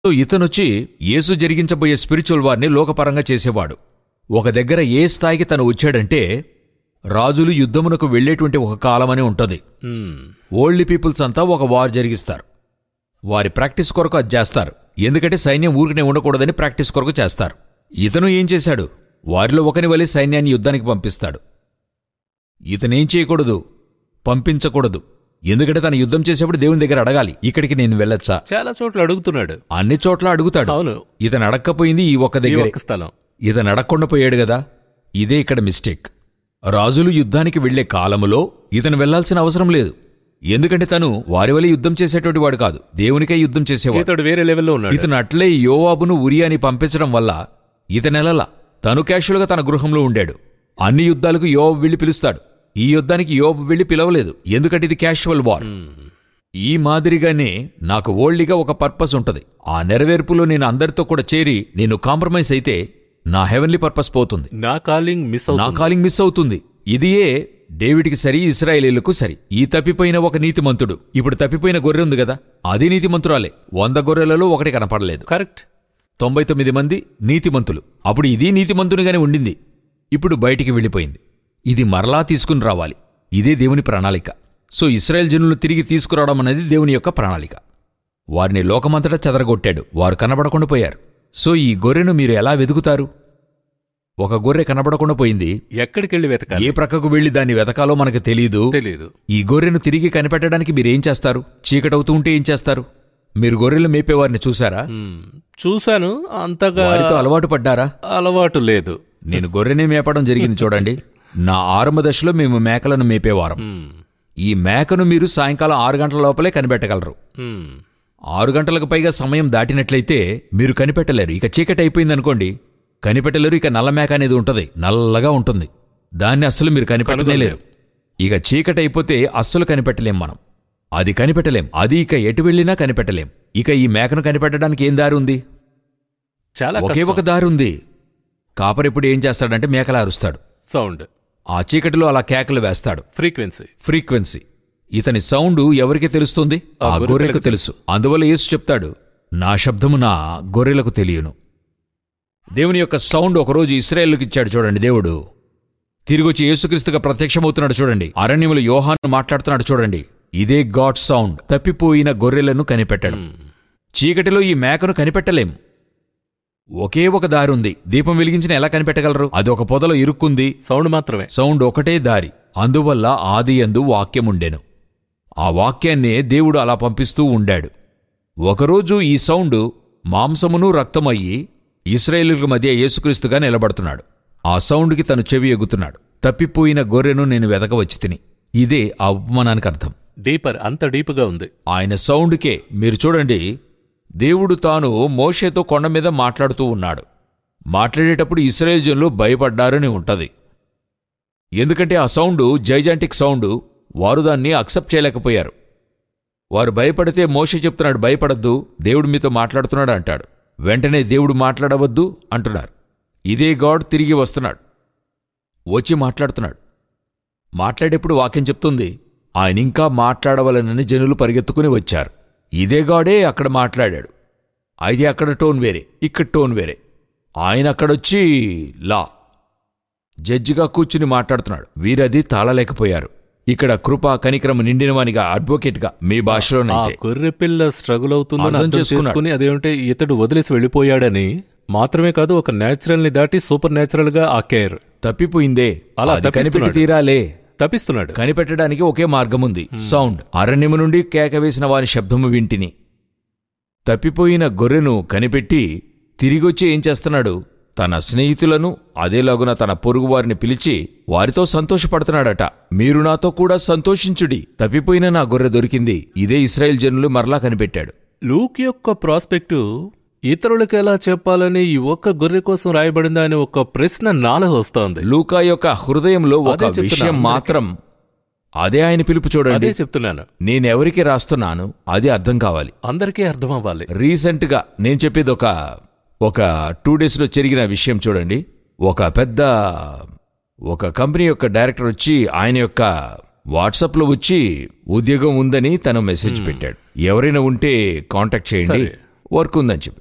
So ఇతనొచ్చి యేసు జరిగించబోయే spiritual వార్ని లోకపరంగా చేసేవాడు ఒక దగ్గర ఏ స్థాయికి తను వచ్చాడంటే రాజులు యుద్ధమునకు వెళ్ళేటువంటి ఒక కాలమని ఉంటది మ్మ్. ఓల్డ్ పీపుల్స్ అంతా ఒక వార్ జరిగిస్తారు వారి ప్రాక్టీస్ కొరకు అది చేస్తారు ఎందుకంటే సైన్యం ఊరికనే ఉండకూడదని ప్రాక్టీస్ కొరకు చేస్తారు ఇతను ఏం చేశాడు వారిలో ఒకని వలె సైన్యాన్ని యుద్ధానికి పంపిస్తాడు ఇతనేం చేయకూడదు పంపించకూడదు ఎందుకంటే తను యుద్ధం చేసేప్పుడు దేవుని దగ్గర అడగాలి ఇక్కడికి నేను వెళ్ళొచ్చా చాలా చోట్ల అడుగుతున్నాడు అన్ని చోట్ల అడుగుతాడు అవును ఇతను అడక్కపోయింది ఈ ఒక్క ఈ దగ్గరే ఒక్క స్థలం ఇతను అడగకుండా పోయాడు గదా ఇదే ఇక్కడ మిస్టేక్ రాజులు యుద్ధానికి వెళ్లే కాలములో ఇతను వెళ్లాల్సిన అవసరం లేదు ఎందుకంటే తను వారి వల్ల యుద్ధం చేసేటువంటి వాడు కాదు దేవునికే యుద్ధం చేసేవాడు ఇతడు వేరే లెవెల్లో ఉన్నాడు ఇతను అట్లే యోవాబును ఉరియాని పంపించడం వల్ల ఇతనెలలా తను క్యాషువల్గా తన గృహంలో ఉండాడు అన్ని యుద్ధాలకు యోబు వెళ్లి పిలుస్తాడు ఈ యుద్ధానికి యోబు వెళ్లి పిలవలేదు ఎందుకంటే ఇది క్యాషువల్ వార్ ఈ మాదిరిగానే నాకు ఓల్డ్గా ఒక పర్పస్ ఉంటది ఆ నెరవేర్పులో నేను అందరితో కూడా చేరి నేను కాంప్రమైజ్ అయితే నా హెవెన్లీ పర్పస్ పోతుంది నా కాలింగ్ మిస్ నా అవుతుంది కాలింగ్ మిస్ అవుతుంది ఇదియే డేవిడ్కి సరి ఇస్రాయేలీలకు సరి ఈ తప్పిపోయిన ఒక నీతిమంతుడు ఇప్పుడు తప్పిపోయిన గొర్రె ఉంది కదా అది నీతిమంతురాలే వంద గొర్రెలలో ఒకటి కనపడలేదు కరెక్ట్ తొంభై తొమ్మిది మంది నీతిమంతులు అప్పుడు ఇది నీతిమంతునిగానే ఉండింది ఇప్పుడు బయటికి వెళ్ళిపోయింది ఇది మరలా తీసుకుని రావాలి ఇదే దేవుని ప్రణాళిక సో ఇస్రాయేల్ జనులను తిరిగి తీసుకురావడం అనేది దేవుని యొక్క ప్రణాళిక వారిని లోకమంతటా చెదరగొట్టాడు వారు కనబడకుండా పోయారు సో ఈ గొర్రెను మీరు ఎలా వెతుకుతారు ఒక గొర్రె కనబడకుండా పోయింది ఎక్కడికెళ్ళి వెతకాలి ఏ ప్రక్కకు వెళ్లి దాన్ని వెతకాలో మనకు తెలియదు తెలీదు ఈ గొర్రెను తిరిగి కనిపెట్టడానికి మీరేం చేస్తారు చీకటవుతూ ఉంటే ఏం చేస్తారు మీరు గొర్రెలు మేపేవారిని చూసారా మ్మ్. చూశాను అంతగా వారితో అలవాటు పడ్డారా అలవాటు లేదు నేను గొర్రెనే మేపడం జరిగింది చూడండి నా ఆరంభ దశలో మేము మేకలను మేపేవారం మ్మ్. ఈ మేకను మీరు సాయంకాలం ఆరు గంటల లోపలే కనిపెట్టగలరు మ్మ్. ఆరు గంటలకు పైగా సమయం దాటినట్లయితే మీరు కనిపెట్టలేరు ఇక చీకటి అయిపోయిందనుకోండి కనిపెట్టలేరు ఇక నల్ల మేక అనేది ఉంటది నల్లగా ఉంటుంది దాన్ని అస్సలు మీరు కనిపెట్టలేరు ఇక చీకటి అయిపోతే అస్సలు కనిపెట్టలేం మనం అది కనిపెట్టలేం అది ఇక ఎటు వెళ్ళినా కనిపెట్టలేం ఇక ఈ మేకను కనిపెట్టడానికి ఏం దారి ఉంది చాలా ఒకే ఒక దారి ఉంది కాపరిప్పుడు ఏం చేస్తాడంటే మేకలా అరుస్తాడు సౌండ్ ఆ చీకటిలో అలా కేకలు వేస్తాడు ఫ్రీక్వెన్సీ ఫ్రీక్వెన్సీ ఇతని సౌండ్ ఎవరికి తెలుస్తుంది ఆ గొర్రెలకు తెలుసు అందువల్ల యేసు చెప్తాడు నా శబ్దము నా గొర్రెలకు తెలియను దేవుని యొక్క సౌండ్ ఒకరోజు ఇస్రాయేల్కి ఇచ్చాడు చూడండి దేవుడు తిరిగొచ్చి యేసుక్రీస్తుగా ప్రత్యక్షమవుతున్నాడు చూడండి అరణ్యములు యోహాను మాట్లాడుతున్నాడు చూడండి ఇదే గాడ్ సౌండ్ తప్పిపోయిన గొర్రెలను కనిపెట్టడం చీకటిలో ఈ మేకను కనిపెట్టలేం ఒకే ఒక దారి ఉంది దీపం వెలిగించిన ఎలా కనిపెట్టగలరు అది ఒక పొదలో ఇరుక్కుంది సౌండ్ మాత్రమే సౌండ్ ఒకటే దారి అందువల్ల ఆది అందు వాక్యముండెను ఆ వాక్యాన్నే దేవుడు అలా పంపిస్తూ ఉండాడు ఒకరోజు ఈ సౌండ్ మాంసమును రక్తమయ్యి ఇస్రాయేలుల మధ్య యేసుక్రీస్తుగా నిలబడుతున్నాడు ఆ సౌండ్కి తను చెవి ఎగుతున్నాడు తప్పిపోయిన గొర్రెను నేను వెదకవచ్చి తిని ఇదే ఆ ఉపమానానికి అర్థం డీపర్ అంత డీప్గా ఉంది ఆయన సౌండ్కే మీరు చూడండి దేవుడు తాను మోషేతో కొండ మీద మాట్లాడుతూ ఉన్నాడు మాట్లాడేటప్పుడు ఇస్రాయేల్ జనులు భయపడ్డారని ఉంటది ఎందుకంటే ఆ సౌండ్ జైజాంటిక్ సౌండ్ వారు దాన్ని అక్సెప్ట్ చేయలేకపోయారు వారు భయపడితే మోషే చెప్తున్నాడు భయపడద్దు దేవుడు మీతో మాట్లాడుతున్నాడు అంటాడు వెంటనే దేవుడు మాట్లాడవద్దు అంటున్నారు ఇదే గాడ్ తిరిగి వస్తున్నాడు వచ్చి మాట్లాడుతున్నాడు మాట్లాడేప్పుడు వాక్యం చెప్తుంది ఆయన ఇంకా మాట్లాడవలనని జనులు పరిగెత్తుకుని వచ్చారు ఇదే గాడే అక్కడ మాట్లాడాడు అయితే అక్కడ టోన్ వేరే ఇక్కడ టోన్ వేరే ఆయన అక్కడొచ్చి లా జడ్జిగా కూర్చుని మాట్లాడుతున్నాడు వీరది తాళలేకపోయారు ఇక్కడ కృప కనికరం నిండినవానిగా అడ్వకేట్గా మీ ఆ భాషలోనైతే గొర్రె పిల్ల స్ట్రగుల్ అవుతుందని అర్థం అర్థం చేసుకున్నాడు. చేసుకుని అదేంటే ఇతడు వదిలేసి వెళ్ళిపోయాడని మాత్రమే కాదు ఒక నేచురల్ ని దాటి సూపర్ నేచురల్ గా ఆకారు తప్పిపోయిందే అలా అది కనిపెట్టి తప్పిస్తున్నాడు. తీరాలే తప్పిస్తున్నాడు కనిపెట్టడానికి ఒకే మార్గముంది సౌండ్ అరణ్యము నుండి కేకవేసిన వాని శబ్దము వింటిని తప్పిపోయిన గొర్రెను కనిపెట్టి తిరిగొచ్చి ఏం చేస్తున్నాడు తన స్నేహితులను అదేలాగున తన పొరుగువారిని పిలిచి వారితో సంతోషపడుతున్నాడట మీరు నాతో కూడా సంతోషించుడి తప్పిపోయిన నా గొర్రె దొరికింది ఇదే ఇస్రాయేల్ జనులు మరలా కనిపెట్టాడు లూక్ యొక్క ప్రాస్పెక్టు ఇతరులకు ఎలా చెప్పాలని ఈ ఒక్క గొర్రె కోసం రాయబడిందా అనే ఒక ప్రశ్న నాలో వస్తోంది లూకా యొక్క హృదయంలో ఒక అదే చెప్తున్నా విషయం అందరికీ. మాత్రం అదే ఆయన పిలుపు చూడండి అదే చెప్తున్నాను నేనెవరికి రాస్తున్నాను అది అర్థం కావాలి అందరికీ అర్థం అవ్వాలి రీసెంట్గా నేను చెప్పేది ఒక ఒక టూ డేస్లో జరిగిన విషయం చూడండి ఒక పెద్ద ఒక కంపెనీ యొక్క డైరెక్టర్ వచ్చి ఆయన యొక్క వాట్సాప్లో వచ్చి ఉద్యోగం ఉందని తను మెసేజ్ పెట్టాడు ఎవరైనా ఉంటే కాంటాక్ట్ చేయండి సరే. వర్క్ ఉందని చెప్పి